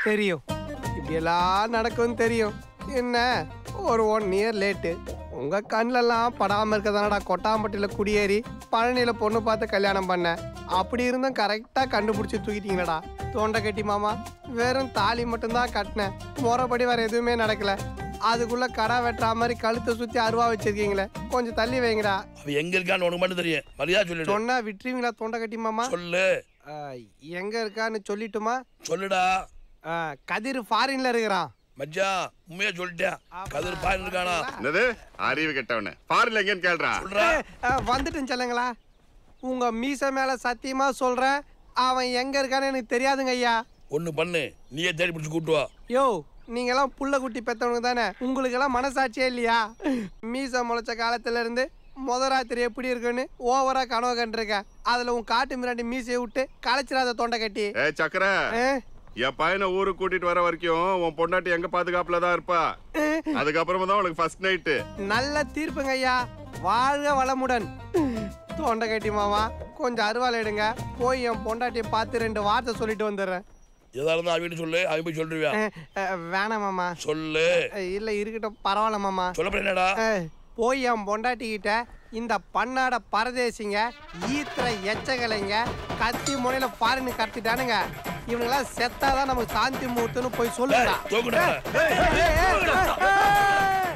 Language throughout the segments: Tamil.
தெரியும் இப்படியெல்லாம் நடக்கும்னு தெரியும் என்ன ஒரு ஒன் இயர் லேட்டு உங்க கண்ணிலெல்லாம் படாம இருக்கதானடா கொட்டாம்பட்டியில குடியேறி பழனியில பொண்ணு பார்த்து கல்யாணம் பண்ணேன் அப்படி இருந்தும் கரெக்டா கண்டுபிடிச்சி தூக்கிட்டீங்களடா தோண்டை கட்டி மாமா வெறும் தாலி மட்டும்தான் கட்டினேன் முறைப்படி வேற எதுவுமே நடக்கல அதுக்குள்ள கடா வெட்டுற மாதிரி கழுத்தை சுத்தி அருவா வச்சிருக்கீங்களே கொஞ்சம் தள்ளி வைங்கடா அவன் எங்க இருக்கான்னு உனக்கு மட்டும் தெரியும் மரியாதை சொல்லிடு சொன்னா விட்டுருவீங்களா தொண்டை கட்டி மாமா சொல்லு ஆஹ், எங்க இருக்கான்னு சொல்லிட்டுமா சொல்லுடா ஆஹ், கதிர் ஃபாரின்ல இருக்கிறான் மச்சான் உண்மையா சொல்லிட்டேன் கதிர் பாய் இருக்கானா என்னது அறிவு கெட்டவனே ஃபாரின்ல எங்கன்னு கேள்றா சொல்றா ஆஹ், வந்துட்டேன் சொல்லுங்களா உங்க மீச மேல சத்தியமா சொல்றேன் அவன் எங்க இருக்கான்னு எனக்கு தெரியாதுங்க ஐயா ஒண்ணு பண்ணு நீயே தேடி பிடிச்சு கூட்டு வா யோ நீங்கெல்லாம் புள்ள குட்டி பெத்தவனுங்க தானே உங்களுக்கெல்லாம் மனசாட்சியே இல்லையா மீச முளைச்ச காலத்துல இருந்து முத ராத்திரி எப்படி இருக்குன்னு ஓவரா கனவு கண்டிருக்கேன் அதுல உன் காட்டு மிராண்டி மீசையை விட்டு களைச்சிடாத தொண்டை கட்டி ஏ சக்கர ஆஹ், என் பையனை ஊருக்கு கூட்டிட்டு வர வரைக்கும் உன் பொண்டாட்டி எங்க பாதுகாப்புல தான் இருப்பா அதுக்கப்புறமா தான் உனக்கு ஃபர்ஸ்ட் நைட்டு நல்ல தீர்ப்புங்க ஐயா வாழ்க வளமுடன் தொண்டை கட்டி மாமா கொஞ்சம் அருவாள் எடுங்க போய் என் பொண்டாட்டியை பார்த்து ரெண்டு வார்த்தை சொல்லிட்டு வந்துடுறேன் எதா இருந்தா அவன் சொல்லு அவன் போய் சொல்லிருவியா அஹ், அஹ், வேணாம் மாமா சொல்லு அஹ், இல்ல இருக்கட்டும் பரவாயில்ல மாமா சொல்ல என்னடா அஹ், போய் என் பொண்டாட்டி கிட்ட இந்த பண்ணாட பரதேசிங்க ஈத்திர எச்சகலைங்க கத்தி முனையில பாருன்னு கத்திட்டானுங்க இவனுங்களாம் செத்தாதான் நமக்கு சாந்தி முகூர்த்தம்னு போய் சொல்லுடா ஏய், தூக்குடா. ஏய், ஏய், ஏய், ஏய், ஏய்.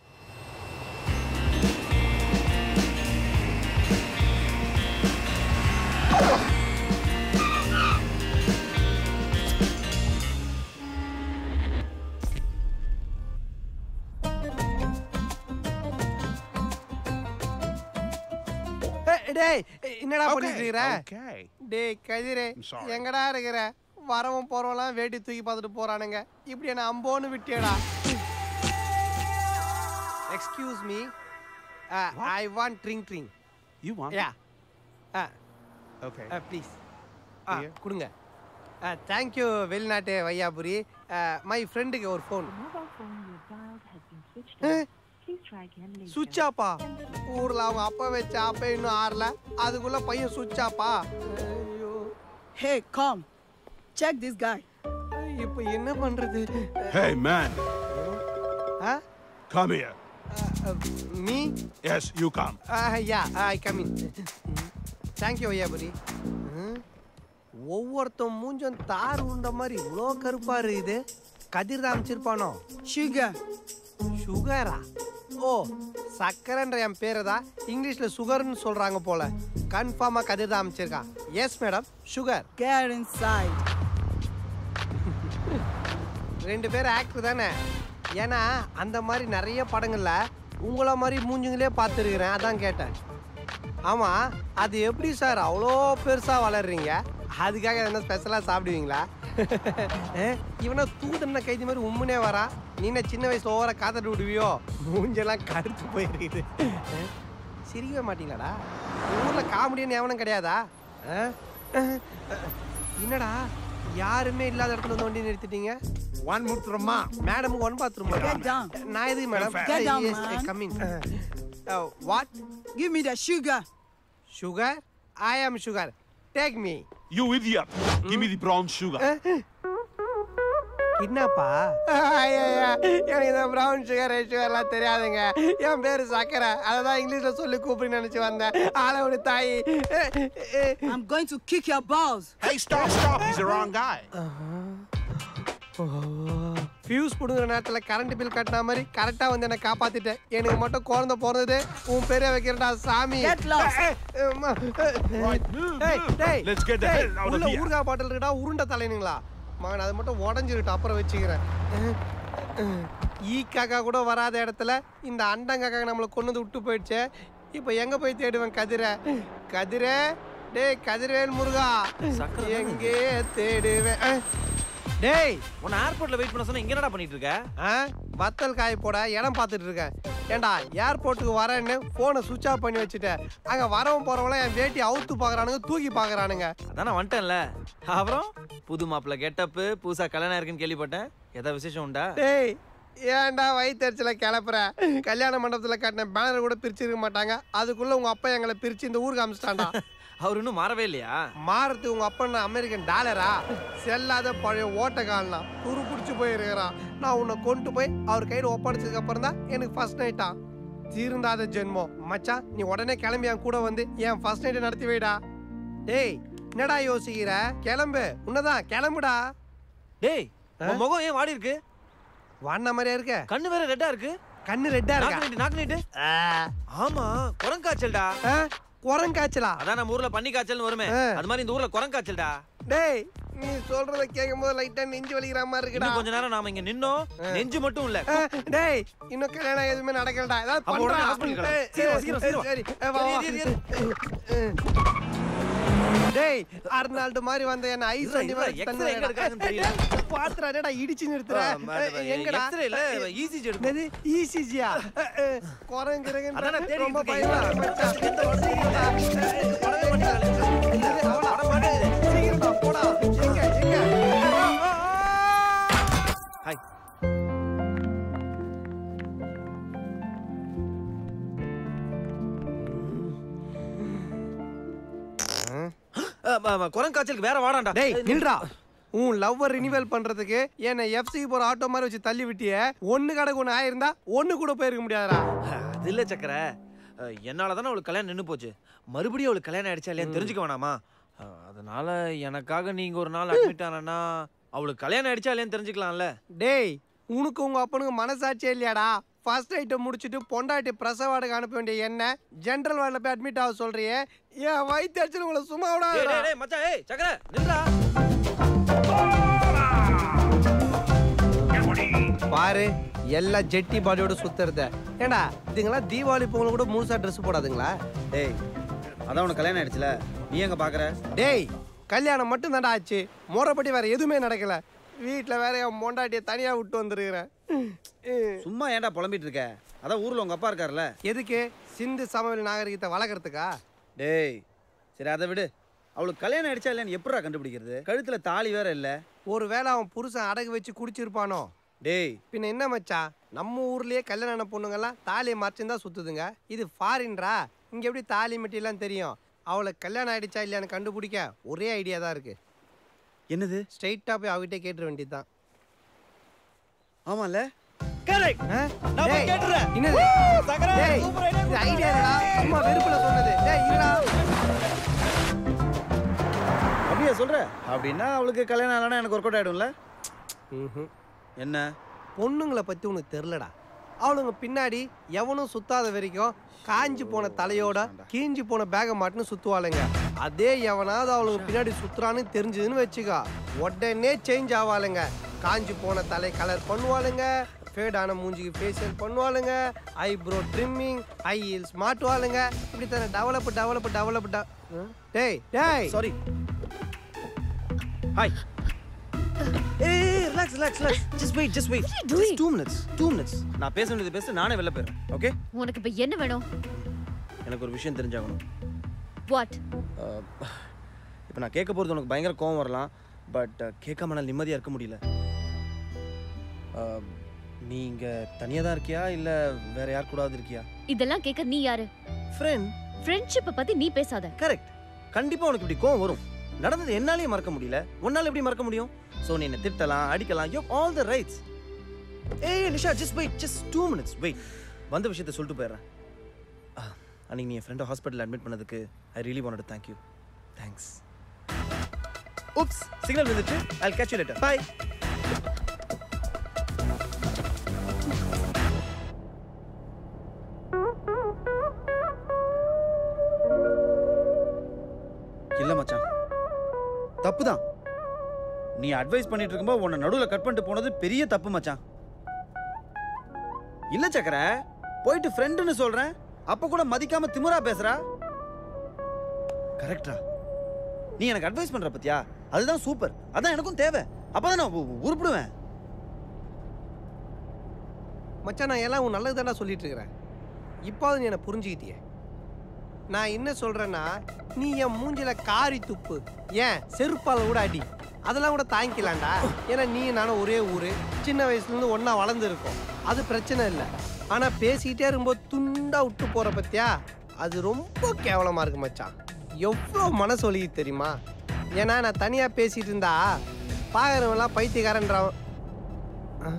ஏய், டேய் என்னடா பண்ணிட்டு இருக்கிற Okay. டேய் கதிரே I'm sorry. எங்கடா இருக்கிற வரவும் போறவெல்லாம் வேட்டி தூக்கி பார்த்துட்டு போறானுங்க இப்படி என்ன அம்போன்னு விட்டியடா excuse me I want drink drink You want? Yeah Okay. Please Here. கொடுங்க தேங்க்யூ வெளிநாட்டு வையாபுரி மை ஃப்ரெண்டுக்கு ஒரு phone mobile phone you have dialed has been switched Eh? off. Please try again later. சுவிட்ச் ஆப்பா ஊர்ல அவங்க அப்பா வச்ச அப்பா இன்னும் ஆறல அதுக்குள்ள பையன் சுவிட்ச் ஆப்பா ஐயோ Hey, come. Check this guy. இப்போ என்ன பண்றது Hey, man, ah come here. Me Yes, you come. Yeah I come in thank you Aiyapuri ஒவ்வொருத்தன் மூஞ்சம் தார் உண்ட மாதிரி இவ்வளோ கருப்பா இருக்குது கதிர் தான் அமைச்சிருப்பானோ Sugar. சுகரா ஓ சக்கரன்ற என் பேரை தான் இங்கிலீஷில் சுகர்னு சொல்கிறாங்க போல கன்ஃபார்மாக கதிர் தான் அமைச்சிருக்கான் yes madam sugar Get inside. ரெண்டு பேரும் ஆக்டர் தானே ஏன்னா அந்த மாதிரி நிறைய படங்கள்ல உங்களை மாதிரி மூஞ்சுங்களே பார்த்துருக்குறேன் அதான் கேட்டேன் ஆமாம் அது எப்படி சார் அவ்வளோ பெருசாக வளர்றீங்க அதுக்காக என்ன ஸ்பெஷலாக சாப்பிடுவீங்களா அஹ், இவனா தூதன கைதி மாதிரி உம்முனே வரா நீ என்ன சின்ன வயசுல ஓவரா காத்துட்டு விடுவியோ மூஞ்செல்லாம் கருத்து போயிருக்குது அஹ், சிரிக்கவே மாட்டீங்களாடா ஊரில் காமெடின்னு எவனும் கிடையாதா அஹ், அஹ், என்னடா யாருமே இல்லாத இடத்துல வந்து வண்டி நிறுத்திட்டீங்க One mutrama. Madam one bathroom Get down. நான் எதுக்கு madam Get down, man. Coming what Give me the sugar. Sugar I am sugar take me You idiot. Give me the brown sugar. என்னப்பா எனக்கு இந்த ப்ரௌன் சுகர் ரெட் சுகர்லாம் தெரியாதுங்க என் பேரு சக்கரை அதை தான் இங்கிலீஷ்ல சொல்லி கூப்பிடு நினைச்சு வந்தேன் ஆளோட தாய் I'm going to kick your balls. Hey, stop, stop. He's the wrong guy. Fuse பிடுங்குற நேரத்தில் கரண்ட் பில் கட்டின மாதிரி கரெக்டாக வந்து என்னை காப்பாத்திட்டேன் எனக்கு மட்டும் குழந்தை பிறந்தது உன் பேரே வைக்கிறடா சாமி Get lost. ஏய், ஏய், அம்மா, Right. டேய், டேய், Let's get the டேய், hell out of உள்ள here. ஊறுகாய் பாட்டில் இருக்கடா உருண்டை தலைனுங்களா மகன் அது மட்டும் உடஞ்சிருட்டு அப்புறம் வச்சுக்கிறேன் ஈ காக்கா கூட வராத இடத்துல இந்த அண்டங்காக்கா நம்மளை கொண்டு வந்து விட்டு போயிடுச்சே இப்போ எங்க போய் தேடுவேன் கதிரை கதிரே டேய் கதிரவேல் முருகா எங்கே தேடுவேன் அஹ், டேய் உன்னை ஏர்போர்ட்ல வெயிட் பண்ண சொன்னா இங்க என்னடா பண்ணிட்டு இருக்க ஆ வத்தல் காய போட இடம் பார்த்துட்டு இருக்கேன் ஏண்டா ஏர்போர்ட்டுக்கு வரேன்னு ஃபோனை சுவிட்ச் ஆஃப் பண்ணி வச்சுட்டேன் அங்கே வரவன் போகிறவங்களாம் என் வேட்டி அவுத்து பார்க்குறானுங்க தூக்கி பார்க்குறானுங்க அதான் நான் வந்துட்டேன்ல அப்புறம் புது மாப்பிள்ள கெட்டப்பு புதுசா கல்யாணம் இருக்குன்னு கேள்விப்பட்டேன் ஏதாவது விசேஷம் உண்டா டேய் ஏன்டா வயிற்றுல கிளப்புற கல்யாண மண்டபத்துல காட்டின பேனர் கூட பிரிச்சிருக்க மாட்டாங்க அதுக்குள்ள உங்க அப்பா எங்களை பிரிச்சு இந்த ஊருக்கு அமிச்சிட்டான்டா அவர் இன்னும் மாறவே இல்லையா மாறுறது உங்க அப்பா என்ன அமெரிக்கன் டாலரா செல்லாத பழைய ஓட்ட காலலாம் துரு பிடிச்சி போயிருக்கிறான் நான் உன்னை கொண்டு போய் அவர் கையில் ஒப்படைச்சதுக்கு அப்புறம் தான் எனக்கு ஃபர்ஸ்ட் நைட்டா தீர்ந்தாத ஜென்மம் மச்சான் நீ உடனே கிளம்பி என் கூட வந்து என் ஃபர்ஸ்ட் நைட்டை நடத்தி வைடா டேய் என்னடா யோசிக்கிற கிளம்பு உன்னதான் கிளம்புடா டேய் உன் முகம் ஏன் வாடி இருக்கு வாண்ண மாதிரியா இருக்க கண்ணு வேற ரெட்டா இருக்கு கண்ணு ரெட்டா நாக்கு இருக்கா நீட்டு நாக்கு நீட்டு ஆமா குரங்காய்ச்சல்டா ஆ, குரங்காய்ச்சலா அதான் நம்ம ஊர்ல பன்னி காய்ச்சல்னு வருமே ஆ. அது மாதிரி இந்த ஊர்ல குரங்காய்ச்சல்டா டேய் நீ சொல்றத கேட்கும் போது லைட்டா நெஞ்சு வலிக்கிற மாதிரி இருக்குடா இன்னும் கொஞ்ச நேரம் நாம இங்க நின்னோம் நெஞ்சு மட்டும் இல்ல ஆ, டேய் இன்னும் கல்யாணம் எதுவுமே நடக்கலடா ஏதாவது அப்ப உடனே பண்றா hospital கிளம்பு. ஏய், சீக்கிரம், ஏய், சீக்கிரம், சீக்கிரம். சரி ஏய், வா, வா. இரு, இரு, டேய் அர்னால்டு மாதிரி வந்த என்ன ஐஸ் இருடா, வண்டி இருடா, மாதிரி X-ray எங்க எடுக்காங்கன்னு தெரியல. பாத்துறா டேடா இடிச்சு நிறுத்துற ஏய், எங்கடா எக்ஸ்ரே இல்ல இசிஜி எடுக்கும் என்னது இசிஜியா குரங்குறங்க அதான் தேடி ரொம்ப இருக்கேன். பயமா இருக்கு மச்சான். சீக்கிரம்டா. படவே மாட்டேங்கிறாளே. இல்ல, அவ்வளோ. படம் மாட்டேங்குது. சீக்கிரம்டா, போடா எங்க எங்க ஹாய் குரங்காய்ச்சலுக்கு வேற வாடாண்டா டேய் நில்றா உன் லவ்வர் ரினிவல் பண்றதுக்கு என்ன எஃப்சி போற ஆட்டோ மாதிரி வச்சு தள்ளி விட்டியே ஒண்ணு கடைக்கு ஒண்ணு ஆயிருந்தா ஒண்ணு கூட போயிருக்க முடியாதுடா அது இல்ல சக்கர அஹ், என்னால தானே அவளுக்கு கல்யாணம் நின்னு போச்சு மறுபடியும் அவளுக்கு கல்யாணம் ஆயிடுச்சா இல்லையான்னு தெரிஞ்சுக்க வேணாமா அஹ், அதனால எனக்காக நீங்க ஒரு நாள் அட்மிட் ஆனா அவளுக்கு கல்யாணம் ஆயிடுச்சா இல்லையான்னு தெரிஞ்சுக்கலாம்ல டேய் உனக்கு உங்க அப்பனுக்கு மனசாட்சியே இல்லையாடா ஃபர்ஸ்ட் ஐட்டம் முடிச்சுட்டு பொண்டாட்டி பிரசவாடுக்கு அனுப்ப வேண்டிய என்ன ஜென்ரல் வார்டில் போய் அட்மிட் ஆக சொல்றியே ஏன் வயிற்று அடிச்சு உங்களை சும்மா டேய், டேய், விடாதடா டேய், மச்சான் ஏய் சக்கர நில்றா பாரு எல்லாம் ஜெட்டி பாடியோட சுத்துறத ஏண்டா இதுங்களாம் தீபாவளி பொங்கல் கூட முழுசா ட்ரெஸ் போடாதுங்களா டேய் அதான் உனக்கு கல்யாணம் ஆயிடுச்சுல நீ எங்க பாக்குற டேய் கல்யாணம் மட்டும் தான்டா ஆச்சு முறைப்படி வேற எதுவுமே நடக்கல வீட்டில் வேற என் பொண்டாட்டியை தனியாக விட்டு வந்துருக்கிறேன் சும்மா ஏன்டா புலம்பிட்டு இருக்க அதான் ஊர்ல உங்க அப்பா இருக்காருல்ல எதுக்கு சிந்து சமவெளி நாகரிகத்தை வளர்க்கறதுக்கா டேய் சரி அதை விடு அவளுக்கு கல்யாணம் ஆயிடுச்சா இல்லையான்னு எப்படிடா கண்டுபிடிக்கிறது கழுத்துல தாலி வேற இல்ல ஒருவேளை அவன் புருஷன் அடகு வச்சு குடிச்சிருப்பானோ டேய் பின்ன என்ன மச்சான் நம்ம ஊர்லயே கல்யாணம் ஆன பொண்ணுங்கெல்லாம் தாலியை மறைச்சுன்னு தான் சுத்துதுங்க இது ஃபாரின்ரா இங்க எப்படி தாலி மெட்டிலாம் தெரியும் அவளுக்கு கல்யாணம் ஆயிடுச்சா இல்லையான்னு கண்டுபிடிக்க ஒரே ஐடியா தான் இருக்கு என்னது ஸ்ட்ரைட்டா போய் அவகிட்டே கேட்டுற வேண்டியதுதான் ஆமால கரெக்ட் ஆ? நான் போய் டேய், கேட்டுறேன். என்னது சக்கரை, டேய், சூப்பர் idea இது ஐடியா இல்லடா சும்மா வெறுப்புல சொன்னது டேய் இருடா அப்படியா சொல்ற அப்படின்னா அவளுக்கு கல்யாணம் ஆகலன்னா எனக்கு ஒர்க் அவுட் ஆயிடும்ல ம்ஹும். என்ன பொண்ணுங்களை பத்தி உனக்கு தெரிலடா அவளுங்க பின்னாடி எவனும் சுத்தாத வரைக்கும் காஞ்சி போன தலையோட கீஞ்சி போன பேகை மாட்டுன்னு சுத்துவாளுங்க அதே எவனாவது அவளுங்க பின்னாடி சுத்துறான்னு தெரிஞ்சதுன்னு வச்சுக்கோ உடனே சேஞ்ச் ஆவாளுங்க காஞ்சி போன தலை கலர் பண்ணுவாளுங்க ஃபேடான மூஞ்சிக்கு ஃபேஷியல் பண்ணுவாளுங்க ஐப்ரோ ட்ரிம்மிங் ஐ ஹீல்ஸ் மாட்டுவாளுங்க இப்படி தானே டெவலப் டெவலப் டெவலப் டேய் டேய் sorry hi hey relax relax relax just wait just wait doing? 2 minutes 2 minutes நான் பேச வேண்டியது பேச நானே வெளில போயிடுறேன் ஓகே உனக்கு இப்ப என்ன வேணும் எனக்கு ஒரு விஷயம் தெரிஞ்சாகணும் வாட் இப்போ நான் கேட்க போகிறது உனக்கு பயங்கர கோவம் வரலாம் பட் கேட்காம நான் நிம்மதியாக இருக்க முடியல அஹ், நீங்க தனியாக தான் இருக்கியா இல்லை வேற யார் கூடாது இருக்கியா இதெல்லாம் கேட்க நீ யாரு ஃப்ரெண்ட் ஃப்ரெண்ட்ஷிப்பை பத்தி நீ பேசாத கரெக்ட் கண்டிப்பாக உனக்கு இப்படி கோவம் வரும் நடந்தது என்னாலேயே மறக்க முடியல உன்னால எப்படி மறக்க முடியும் ஸோ நீ என்ன திட்டலாம் அடிக்கலாம் you all the rights hey Nisha just wait just two minutes wait வந்த விஷயத்த சொல்லிட்டு போயிடுறேன் அஹ், அன்னைக்கு நீ என் ஃப்ரெண்டை ஹாஸ்பிட்டல் அட்மிட் பண்ணதுக்கு I really want thank you thanks oops signal வந்துட்டு I catch you later bye இல்ல மச்சான் தப்பு தான் நீ அட்வைஸ் பண்ணிட்டு இருக்கும்போது உன்னை நடுவுல கட் பண்ணிட்டு போனது பெரிய தப்பு மச்சான் இல்ல சக்கர போயிட்டு ஃப்ரெண்டுன்னு சொல்றேன் அப்ப கூட மதிக்காம திமிரா பேசுறா கரெக்டா நீ எனக்கு அட்வைஸ் பண்ற பத்தியா அதுதான் சூப்பர் அதான் எனக்கும் தேவை அப்பதான் நான் உ- உருப்பிடுவேன் மச்சான் நான் எல்லாம் உன் நல்லது தானே சொல்லிட்டு இருக்கிறேன் இப்போது நீ என்னை புரிஞ்சுக்கிட்டியே நான் என்ன சொல்றேன்னா நீ என் மூஞ்சில காரி துப்பு ஏன் செருப்பால கூட அடி அதெல்லாம் கூட தாங்கிக்கலாம்டா ஏன்னா நீ நானும் ஒரே ஊர் சின்ன வயசுலேருந்து ஒன்றா வளர்ந்துருக்கோம் அது பிரச்சனை இல்லை ஆனால் பேசிக்கிட்டே இருக்கும்போது துண்டா விட்டு போகிற பத்தியா அது ரொம்ப கேவலமாக இருக்கு மச்சான் எவ்வளோ மனசு வலிக்குது தெரியுமா ஏன்னா நான் தனியாக பேசிகிட்டு இருந்தா பார்க்குறவங்களாம் பைத்தியக்காரன்றான் ஆ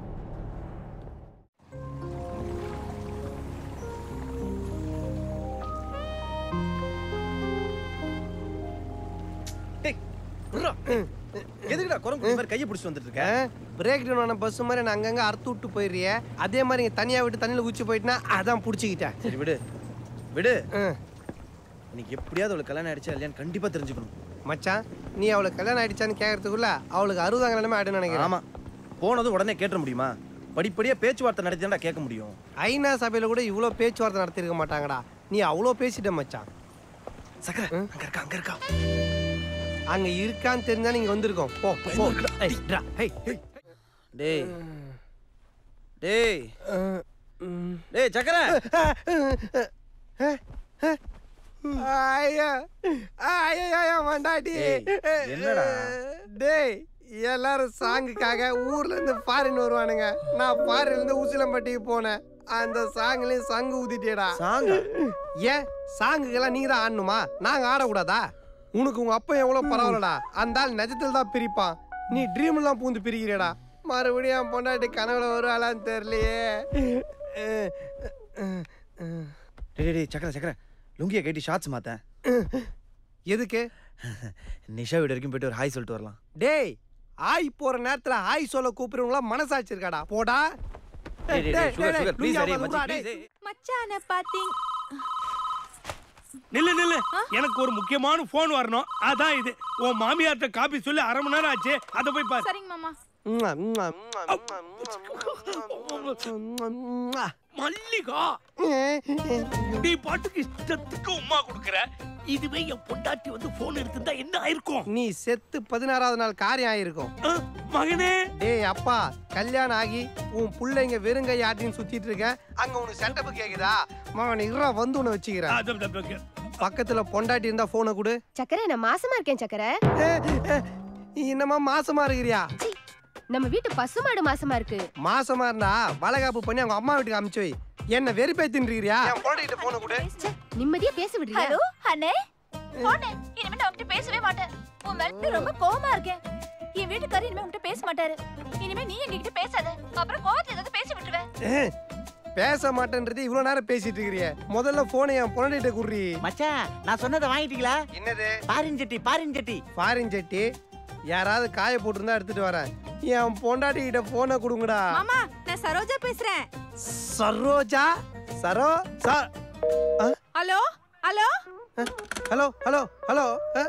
டேய் விட்றா. எதுக்குடா குரங்கு மாதிரி கையை பிடிச்சிட்டு வந்துட்டு இருக்க பிரேக் டவுன் ஆன பஸ் மாதிரி நான் அங்கங்கே அறுத்து விட்டு போயிடுறிய அதே மாதிரி இங்கே தனியாக விட்டு தண்ணியில் குச்சி போயிட்டுனா அதான் பிடிச்சிக்கிட்டேன் சரி விடு விடு ஆ. இன்னைக்கு எப்படியாவது அவளுக்கு கல்யாணம் ஆயிடுச்சா இல்லையான்னு கண்டிப்பா தெரிஞ்சுக்கணும் மச்சான் நீ அவளுக்கு கல்யாணம் ஆயிடுச்சான்னு கேட்கறதுக்குள்ள அவளுக்கு அறுபதாங்க நிலைமை ஆயிடுன்னு நினைக்கிறேன் ஆமா போனதும் உடனே கேட்ட முடியுமா படிப்படியா பேச்சுவார்த்தை நடத்தி கேட்க முடியும் ஐநா சபையில் கூட இவ்வளோ பேச்சுவார்த்தை நடத்திருக்க மாட்டாங்கடா நீ அவ்வளோ பேசிட்ட மச்சான் சக்கரை அங்க இருக்கா அங்க இருக்கா அங்கே இருக்கான்னு தெரிஞ்சா நீங்கள் வந்திருக்கோம் போ போ ஏய், டா, ஏய், ஏய். டேய் டேய் டேய் சக்கரை ஐயா ஐயா மண்டாட்டி ஏய், என்னடா? டேய் எல்லாரும் சாங்குக்காக ஊர்ல இருந்து ஃபாரின் வருவானுங்க நான் ஃபாரின்ல இருந்து உசிலம்பட்டிக்கு போனேன் அந்த சாங்லயும் சங்கு ஊதிட்டேடா சாங்கா? ஏன் சாங்குக்கெல்லாம் நீங்க தான் ஆடணுமா நாங்க ஆடக்கூடாதா உனக்கு உங்க அப்பா எவ்வளவு பரவாயில்லடா அந்த ஆள் நிஜத்தில் தான் பிரிப்பான் நீ ட்ரீம் எல்லாம் பூந்து பிரிக்கிறேடா மறுபடியும் என் பொண்டாட்டி கனவுல வருவாளான்னு தெரியலையே டேய் டேய் சக்கரை சக்கரை லுங்கியை கட்டி ஷார்ட்ஸ் மாத்தேன் எதுக்கு நிஷா வீடு வரைக்கும் போயிட்டு ஒரு ஹாய் சொல்லிட்டு வரலாம் டேய் ஆய் போற நேரத்துல ஆய் சொல்ல கூப்பிடுறவங்களா மனசாட்சி இருக்காடா போடா டேய் டேய் டேய் சுகர் சுகர் ப்ளீஸ் லுங்கி அடே அம்மா, மச்சி டேய். ப்ளீஸ் மச்சான பாத்தீங்க நில்லு நில்லு எனக்கு ஒரு முக்கியமான போன் வரணும் அதான் இது உன் மாமியார்ட்ட காப்பி சொல்லி அரை மணி நேரம் ஆச்சு அதை போய் பாரு சரிங்க மாமா ம்மா, ம்மா, ம்மா, ம்மா, ம்மா, ம்மா, ம்மா. மல்லிகா நீ பாட்டுக்கு இஷ்டத்துக்கு உமா கொடுக்குற இதுவே என் பொண்டாட்டி வந்து போன் எடுத்திருந்தா என்ன ஆயிருக்கும் நீ செத்து பதினாறாவது நாள் காரியம் ஆயிருக்கும் மகனே டேய் அப்பா கல்யாணம் ஆகி உன் புள்ளைங்க வெறுங்கை ஆட்டின்னு சுத்திட்டு இருக்க அங்க உனக்கு செட்டப் கேக்குதா மகன் இருறா வந்து உன்னை வச்சுக்கிறேன் பக்கத்துல பொண்டாட்டி இருந்தா போனை கொடு சக்கரை நான் மாசமா இருக்கேன் சக்கரை என்னமா மாசமா இருக்கிறியா நம்ம வீட்டு பசுமாடு மாசமா இருக்கு மாசமா இருந்தா வளகாப்பு பண்ணி அவங்க அம்மா வீட்டுக்கு அனுப்பிச்சு வை என்ன வெறுப்பேத்தின்னு இருக்கிறியா என் பொண்டாட்டிட்ட போனை கொடு நிம்மதியா பேச விடுறியா ஹலோ அண்ணே போனே இனிமே நான் உன்கிட்ட பேசவே மாட்டேன் உன் மேல ரொம்ப கோவமா இருக்கேன் என் வீட்டுக்காரர் இனிமே உன்கிட்ட பேச மாட்டாரு இனிமே நீ எங்ககிட்ட பேசாத அப்புறம் கோவத்துல ஏதாவது பேசி விட்டுருவேன் ஏய், பேச மாட்டேன்றது இவ்வளவு நேரம் பேசிட்டு இருக்கிறிய முதல்ல போனை என் பொண்டாட்டிட்ட குடுறி மச்சான் நான் சொன்னதை வாங்கிட்டீங்களா என்னது பாரின் சட்டி பாரின் சட்டி ஃபாரின் சட்டி யாராவது காய போட்டிருந்தா எடுத்துட்டு வரேன் என் பொண்டாட்டி கிட்ட போனை கொடுங்கடா மாமா நான் சரோஜா பேசுறேன் சரோஜா சரோ ச hello hello hello hello hello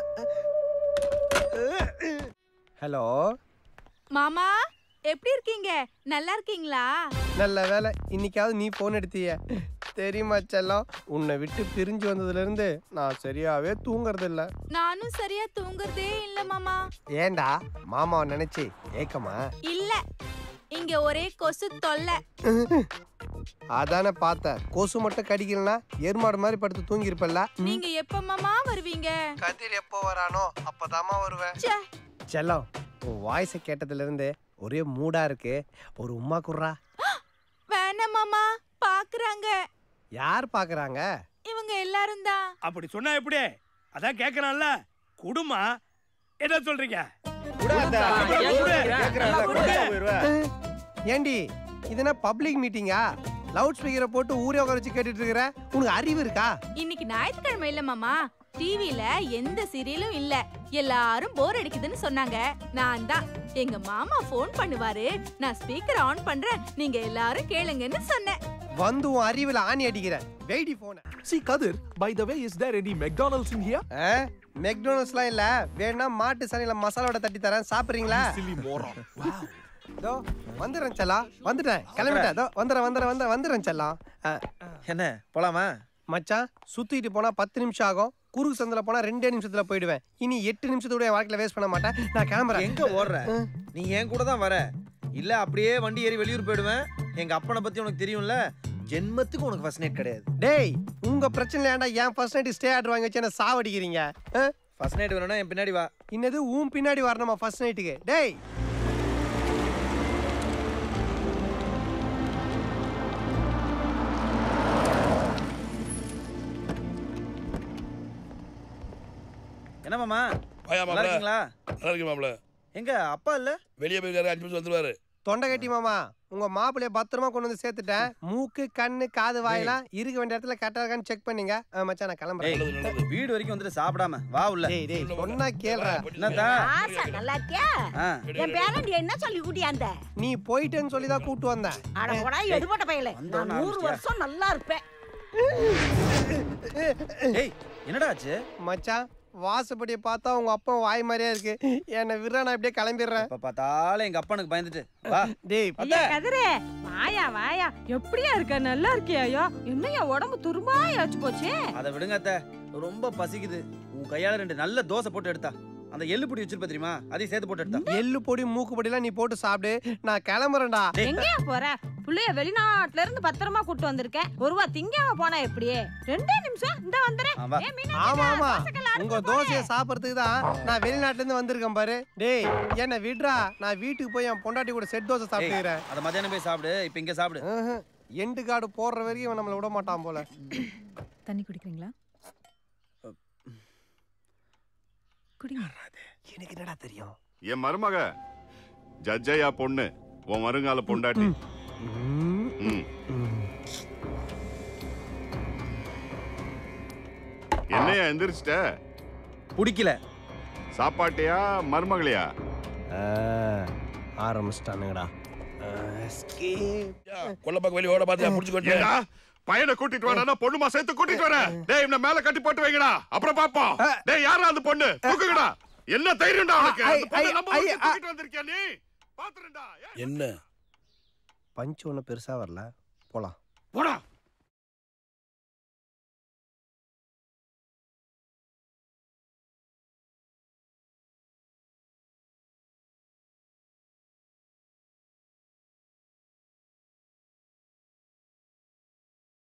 hello மாமா எப்படி இருக்கீங்க நல்லா இருக்கீங்களா நல்ல வேலை இன்னைக்காவது நீ போன் எடுத்தீய தெரியுமா செல்லம் உன்னை விட்டு பிரிஞ்சு வந்ததுல இருந்து நான் சரியாவே தூங்குறது இல்ல நானும் சரியா தூங்குறதே இல்ல மாமா ஏன்டா மாமாவை நினைச்சு ஏக்கமா இல்ல இங்க ஒரே கொசு தொல்லை அதானே பார்த்தேன் கொசு மட்டும் கடிக்கலனா எருமாடு மாதிரி படுத்து தூங்கி இருப்பல்ல நீங்க எப்ப மாமா வருவீங்க கதிர் எப்போ வரானோ அப்பதாம்மா வருவேன் ச்சே, செல்லம் உன் வாய்ஸை கேட்டதுல இருந்து ஒரே மூடா இருக்கு ஒரு உம்மா குர்றா வேணாம் மாமா பாக்குறாங்க யார் பாக்குறாங்க இவங்க எல்லாரும் தான் அப்படி சொன்னா எப்படி அதான் கேக்குறான்ல குடுமா என்ன சொல்றீங்க ஏண்டி இது என்ன பப்ளிக் மீட்டிங்கா லவுட் ஸ்பீக்கரை போட்டு ஊரே உட்கார வச்சு கேட்டுட்டு இருக்கிற உனக்கு அறிவு இருக்கா இன்னைக்கு ஞாயிற்றுக்கிழமை இல்ல மாமா டிவில எந்த சீரியலும் இல்ல எல்லாரும் போர் அடிக்குதுன்னு சொன்னாங்க நான் தான் எங்க மாமா ஃபோன் பண்ணுவாரு நான் ஸ்பீக்கர் ஆன் பண்றேன் நீங்க எல்லாரும் கேளுங்கன்னு சொன்னேன் வந்து உன் அறிவுல ஆணி அடிக்கிற வெயிடி போன See, Kadir, by the way, is there any McDonald's in here? மெக்டோனல்ட்ஸ்லாம் இல்ல வேணா மாட்டு சனையில மசாலாவோட தட்டி தரேன் சாப்பிடுறீங்களா Silly moron. Wow. இதோ வந்துடுறேன் செல்லாம் வந்துட்டேன் கிளம்பிட்டேன் இதோ வந்துடுறேன் வந்துடுறேன் வந்துடுறேன் வந்துடுறேன் செல்லாம் என்ன போலாமா மச்சான் சுத்திட்டு போனா பத்து நிமிஷம் ஆகும் குறுக்கு சந்தில போனா ரெண்டே நிமிஷத்துல போயிடுவேன் இனி எட்டு நிமிஷத்தோட என் வாழ்க்கையில வேஸ்ட் பண்ண மாட்டேன் நான் கிளம்புறேன் எங்க ஓடுற நீ என் கூட தான் வர இல்ல அப்படியே வண்டி ஏறி வெளியூர் போயிடுவேன் எங்க அப்பனை பத்தி உனக்கு தெரியும்ல ஜென்மத்துக்கு உனக்கு ஃபர்ஸ்ட் நைட் கிடையாது டேய் உங்க பிரச்சனை ஏன்டா என் ஃபர்ஸ்ட் நைட் ஸ்டே ஆர்டர் வாங்கி வச்சு என்ன சாவடிக்கிறீங்க ஃபர்ஸ்ட் நைட் வேணும்னா என் பின்னாடி வா இன்னது உன் பின்னாடி வரணுமா ஃபர்ஸ்ட் நைட்டுக்கு டேய் என்ன மாமா வாயா நல்லா மாப்ள இருக்கீங்களா நல்லா இருக்கு மாப்ள எங்க அப்பா இல்ல வெளியே போயிருக்காரு அஞ்சு நிமிஷம் வந்துருவாரு தொண்டை கட்டி மாமா உங்க மாப்பிள்ளைய பத்திரமா கொண்டு வந்து சேர்த்துட்டேன் மூக்கு கண்ணு காது வாயெல்லாம் இருக்க வேண்டிய இடத்துல கரெக்டா இருக்கான்னு செக் பண்ணீங்க ஆ, மச்சான் நான் கிளம்புறேன் வீடு வரைக்கும் வந்துட்டு சாப்பிடாம வா உள்ள டேய் டேய் சொன்னா கேளுடா என்னத்தா ஆசா நல்லா இருக்கியா ஆ. என் பேரண்டி என்ன சொல்லி கூட்டியாந்த நீ போயிட்டேன்னு சொல்லி தான் கூட்டு வந்தேன் அட போடா எடுபட்ட பையல நான் நூறு ஆரம்பிச்சிட்டியா? வருஷம் நல்லா இருப்பேன் ஏய் என்னடா ஆச்சு மச்சான் வாசப்படியை பார்த்தா உங்க அப்பா வாய் மாதிரியா இருக்கு என்னை விடுறா நான் இப்படியே கிளம்பிடுறேன் இப்ப பார்த்தாலும் எங்க அப்பனுக்கு பயந்துட்டு வா டேய் அத்தை. கதிரே வாயா வாயா எப்படியா இருக்க நல்லா இருக்கியாயா என்னையா உடம்பு துரும்பாயாச்சு போச்சே அதை விடுங்க அத்தை ரொம்ப பசிக்குது உன் கையால ரெண்டு நல்ல தோசை போட்டு எடுத்தா அந்த எள்ளு பொடி வச்சிருப்ப தெரியுமா அதையும் சேர்த்து போட்டு எடுத்தா எள்ளு பொடி மூக்கு பொடிலாம் நீ போட்டு சாப்பிடு நான் கிளம்புறேன்டா எங்கயா போற புள்ளைய வெளிநாட்டுல இருந்து பத்திரமா கூட்டு வந்திருக்கேன் ஒரு ரூபா திங்காம போனா எப்படியே ரெண்டே நிமிஷம் இந்த வந்துறேன் ஏய், மீனாட்சி, ஆமா ஆமா தோசைக்கல்ல அடுப்பு உங்க தோசையை சாப்பிடறதுக்கு தான் நான் வெளிநாட்டுல இருந்து வந்திருக்கேன் பாரு டேய் என்ன விடுறா நான் வீட்டுக்கு போய் என் பொண்டாட்டி கூட செட் தோசை சாப்பிட்டுக்கிறேன் அதை மத்தியானம் போய் சாப்பிடு இப்ப இங்க சாப்பிடு எண்டு கார்டு போடுற வரைக்கும் இவன் நம்மளை விட மாட்டான் போல தண்ணி குடிக்கிறீங்களா குடிங்க எனக்கு என்னடா தெரியும் என் மருமக ஜட்ஜையா பொண்ணு உன் வருங்கால பொண்டாட்டி ம். என்னையா எந்திரிச்சிட்ட பிடிக்கல சாப்பாட்டையா மருமகளையா ஆரம்பிச்சிட்டானுங்கடா கொல்லப்பாக்க வெளியே ஓட பார்த்து புடிச்சு ஏண்டா, பையனை கூட்டிட்டு வாடா பொண்ணுமா சேர்த்து கூட்டிட்டு வர டேய் இவனை மேல கட்டி போட்டு வைங்கடா அப்புறம் பாப்போம் டேய் யாரா அந்த பொண்ணு தூக்குங்கடா என்ன தைரியம்டா உனக்கு ஐ, அந்த பொண்ணை ஐ, நம்ம ஐ, வீட்டுக்கு ஐ. தூக்கிட்டு வந்திருக்கியா நீ பாத்துறேன்டா என்ன பஞ்சு ஒன்றும் பெருசா வரல போலாம் போடா